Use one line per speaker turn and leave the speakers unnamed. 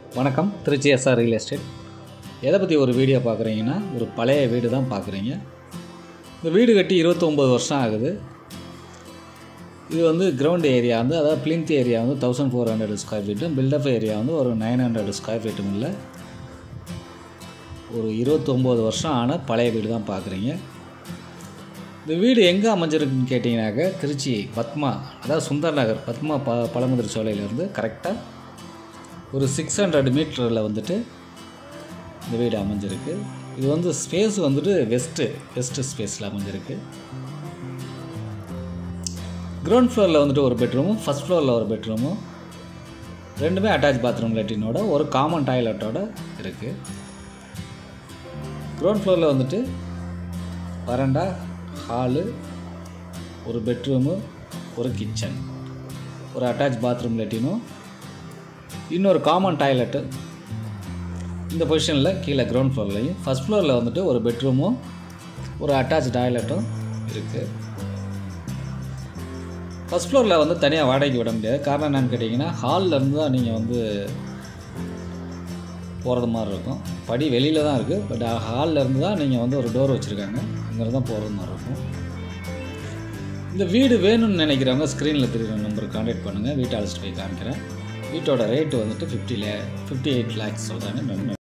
வணக்கம் Trichy SR real estate எதை பற்றி ஒரு வீடியோ பார்க்குறீங்கன்னா ஒரு பழைய வீடு தான் பார்க்குறீங்க இந்த வீடு கட்டி இருபத்தொம்போது வருஷம் ஆகுது இது வந்து கிரவுண்ட் ஏரியா வந்து அதாவது பிளிந்த் ஏரியா வந்து தௌசண்ட் ஃபோர் ஹண்ட்ரட் ஸ்கொயர் ஃபீட்டும் பில்டப் ஏரியா வந்து ஒரு நைன் ஹண்ட்ரட் ஸ்கொயர் ஃபீட்டும் இல்லை ஒரு இருபத்தொம்போது வருஷம் ஆன பழைய வீடு தான் பார்க்குறீங்க இந்த வீடு எங்கே அமைஞ்சிருக்குன்னு கேட்டிங்கனாக்க திருச்சி பத்மா அதாவது சுந்தர் நகர் பத்மா ப பழமுதிர் சோலையிலேருந்து கரெக்டாக ஒரு சிக்ஸ் ஹண்ட்ரட் மீட்டரில் வந்துட்டு இந்த வீடு அமைஞ்சிருக்கு இது வந்து ஸ்பேஸ் வந்துட்டு வெஸ்ட்டு வெஸ்ட்டு ஸ்பேஸில் அமைஞ்சிருக்கு கிரவுண்ட் ஃப்ளோரில் வந்துட்டு ஒரு பெட்ரூமும் ஃபஸ்ட் ஃப்ளோரில் ஒரு பெட்ரூமும் ரெண்டுமே அட்டாச் பாத்ரூம் லெட்டினோட ஒரு காமன் டாய்லெட்டோட இருக்குது கிரவுண்ட் ஃப்ளோரில் வந்துட்டு வறண்டா ஹாலு ஒரு பெட்ரூமு ஒரு கிச்சன் ஒரு அட்டாச் பாத்ரூம் லெட்டினும் இன்னொரு காமன் டாய்லெட்டு இந்த பொசிஷனில் கீழே கிரவுண்ட் ஃப்ளோர்லையும் ஃபஸ்ட் ஃப்ளோரில் வந்துட்டு ஒரு பெட்ரூமும் ஒரு அட்டாச் டாய்லெட்டும் இருக்குது ஃபஸ்ட் ஃப்ளோரில் வந்து தனியாக வாடகைக்கு விட முடியாது காரணம் என்னன்னு கேட்டிங்கன்னா ஹாலில் இருந்து தான் நீங்கள் வந்து போகிறது மாதிரி இருக்கும் படி வெளியில் தான் இருக்குது பட் ஹாலில் இருந்து தான் நீங்கள் வந்து ஒரு டோர் வச்சுருக்காங்க அங்கே தான் போகிறது மாதிரி இருக்கும் இந்த வீடு வேணும்னு நினைக்கிறவங்க ஸ்க்ரீனில் தெரியுற நம்பருக்கு கான்டாக்ட் பண்ணுங்கள் வீட்டை அழைச்சிட்டு போய் காமிக்கிறேன் வீட்டோட ரேட்டு வந்துட்டு ஃபிஃப்டி லே ஃபிஃப்டி எயிட் லேக்ஸ் சொல்கிறாங்க